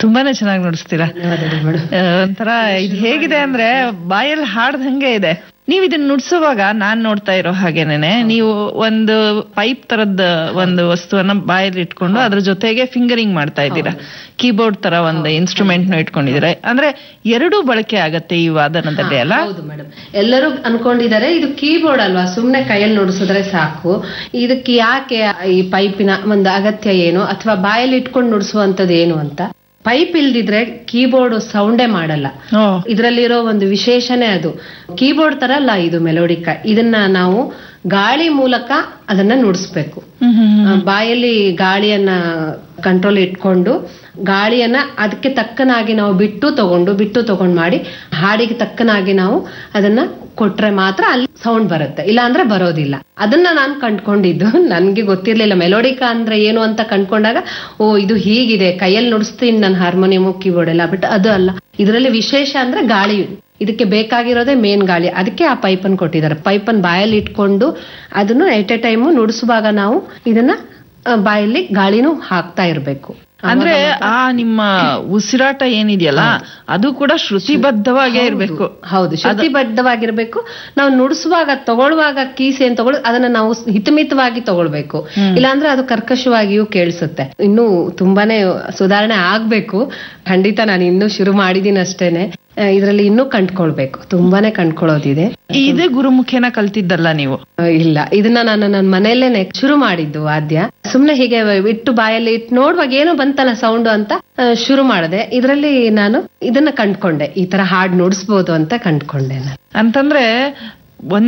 ತುಂಬಾನೇ ಚೆನ್ನಾಗಿ ನುಡಿಸ್ತೀರಾ ಧನ್ಯವಾದಗಳು ಮೇಡಮ್ ಆ, ಒಂಥರ ಇದು ಹೇಗಿದೆ ಅಂದ್ರೆ ಬಾಯಲ್ಲಿ ಹಾಡ್ದಂಗೆ ಇದೆ ನೀವ್ ಇದನ್ನ ನುಡ್ಸುವಾಗ ನಾನ್ ನೋಡ್ತಾ ಇರೋ ಹಾಗೇನೆ ನೀವು ಒಂದು ಪೈಪ್ ತರದ್ ಒಂದು ವಸ್ತುವನ್ನ ಬಾಯಲ್ಲಿ ಇಟ್ಕೊಂಡು ಅದ್ರ ಜೊತೆಗೆ ಫಿಂಗರಿಂಗ್ ಮಾಡ್ತಾ ಇದ್ದೀರಾ ಕೀಬೋರ್ಡ್ ತರ ಒಂದು ಇನ್ಸ್ಟ್ರೂಮೆಂಟ್ ನ ಇಟ್ಕೊಂಡಿದ್ದೀರಾ ಅಂದ್ರೆ ಎರಡೂ ಬಳಕೆ ಆಗತ್ತೆ ಈ ವಾದನದಲ್ಲಿ ಅಲ್ಲ ಹೌದು ಮೇಡಮ್ ಎಲ್ಲರೂ ಅನ್ಕೊಂಡಿದ್ದಾರೆ ಇದು ಕೀಬೋರ್ಡ್ ಅಲ್ವಾ ಸುಮ್ನೆ ಕೈಯಲ್ಲಿ ನುಡಿಸಿದ್ರೆ ಸಾಕು ಇದಕ್ಕೆ ಯಾಕೆ ಈ ಪೈಪಿನ ಒಂದು ಅಗತ್ಯ ಏನು ಅಥವಾ ಬಾಯಲ್ಲಿ ಇಟ್ಕೊಂಡು ನುಡಿಸುವಂತದ್ದು ಏನು ಅಂತ ಪೈಪ್ ಇಲ್ದಿದ್ರೆ ಕೀಬೋರ್ಡ್ ಸೌಂಡೇ ಮಾಡಲ್ಲ ಓ ಇದರಲ್ಲಿರೋ ಒಂದು ವಿಶೇಷನೇ ಅದು ಕೀಬೋರ್ಡ್ ತರ ಅಲ್ಲ ಇದು ಮೆಲೋಡಿಕ ಇದನ್ನ ನಾವು ಗಾಳಿ ಮೂಲಕ ಅದನ್ನ ನುಡಿಸ್ಬೇಕು ಹ್ಮ್ ಹ್ಮ್ ಆ, ಬಾಯಲ್ಲಿ ಗಾಳಿಯನ್ನ ಕಂಟ್ರೋಲ್ ಇಟ್ಕೊಂಡು ಗಾಳಿಯನ್ನ ಅದಕ್ಕೆ ತಕ್ಕನಾಗಿ ನಾವು ಬಿಟ್ಟು ತಗೊಂಡು ಬಿಟ್ಟು ತಗೊಂಡು ಮಾಡಿ ಹಾಡಿಗೆ ತಕ್ಕನಾಗಿ ನಾವು ಅದನ್ನ ಕೊಟ್ರೆ ಮಾತ್ರ ಅಲ್ಲಿ ಸೌಂಡ್ ಬರುತ್ತೆ ಇಲ್ಲ ಅಂದ್ರೆ ಬರೋದಿಲ್ಲ ಅದನ್ನ ನಾನು ಕಂಡ್ಕೊಂಡಿದ್ದು ನನ್ಗೆ ಗೊತ್ತಿರ್ಲಿಲ್ಲ ಮೆಲೋಡಿಕಾ ಅಂದ್ರೆ ಏನು ಅಂತ ಕಂಡ್ಕೊಂಡಾಗ ಓ ಇದು ಹೀಗಿದೆ ಕೈಯಲ್ಲಿ ನುಡಿಸ್ತೀನಿ ನಾನು ಹಾರ್ಮೋನಿಯಂ ಕೀಬೋರ್ಡ್ ಎಲ್ಲ ಬಟ್ ಅದು ಅಲ್ಲ ಇದರಲ್ಲಿ ವಿಶೇಷ ಅಂದ್ರೆ ಗಾಳಿ ಇದಕ್ಕೆ ಬೇಕಾಗಿರೋದೇ ಮೇನ್ ಗಾಳಿ ಅದಕ್ಕೆ ಆ ಪೈಪನ್ ಕೊಟ್ಟಿದ್ದಾರೆ ಪೈಪನ್ ಬಾಯಲ್ಲಿ ಇಟ್ಕೊಂಡು ಅದನ್ನು ಎಟ್ ಎ ಟೈಮು ನುಡಿಸುವಾಗ ನಾವು ಇದನ್ನ ಆ, ಬಾಯಲ್ಲಿ ಗಾಳಿನೂ ಹಾಕ್ತಾ ಇರ್ಬೇಕು ಅಂದ್ರೆ ಆ ನಿಮ್ಮ ಉಸಿರಾಟ ಏನಿದೆಯಲ್ಲ ಅದು ಕೂಡ ಶ್ರುತಿಬದ್ಧವಾಗೇ ಇರ್ಬೇಕು ಹೌದು ಶ್ರುತಿಬದ್ಧವಾಗಿರ್ಬೇಕು ನಾವು ನುಡಿಸುವಾಗ ತಗೊಳ್ಳುವಾಗ ಕೀಸ್ ಏನ್ ತಗೊಳ್ ಅದನ್ನ ನಾವು ಹಿತಮಿತವಾಗಿ ತಗೊಳ್ಬೇಕು ಇಲ್ಲಾಂದ್ರೆ ಅದು ಕರ್ಕಶವಾಗಿಯೂ ಕೇಳಿಸುತ್ತೆ ಇನ್ನು ತುಂಬಾನೇ ಸುಧಾರಣೆ ಆಗ್ಬೇಕು ಖಂಡಿತ ನಾನು ಇನ್ನೂ ಶುರು ಮಾಡಿದೀನಿ ಅಷ್ಟೇನೆ ಇದರಲ್ಲಿ ಇನ್ನೂ ಕಂಡ್ಕೊಳ್ಬೇಕು ತುಂಬಾನೇ ಕಂಡ್ಕೊಳ್ಳೋದಿದೆ ಇದೇ ಗುರುಮುಖೇನ ಕಲ್ತಿದ್ದಲ್ಲ ನೀವು ಆ, ಇಲ್ಲ ಇದನ್ನ ನಾನು ನನ್ನ ಮನೆಯಲ್ಲೇನೆ ಶುರು ಮಾಡಿದ್ದು ವಾದ್ಯ ಸುಮ್ನೆ ಹೀಗೆ ಇಟ್ಟು ಬಾಯಲ್ಲಿ ಇಟ್ಟು ನೋಡುವಾಗ ಏನೋ ಬಂತಲ್ಲ ಸೌಂಡ್ ಅಂತ ಆ, ಶುರು ಮಾಡಿದೆ ಇದರಲ್ಲಿ ನಾನು ಇದನ್ನ ಕಂಡ್ಕೊಂಡೆ ಈ ತರ ಹಾಡ್ ನುಡಿಸ್ಬೋದು ಅಂತ ಕಂಡ್ಕೊಂಡೆ ನಾನು ಅಂತಂದ್ರೆ ಒಂದ್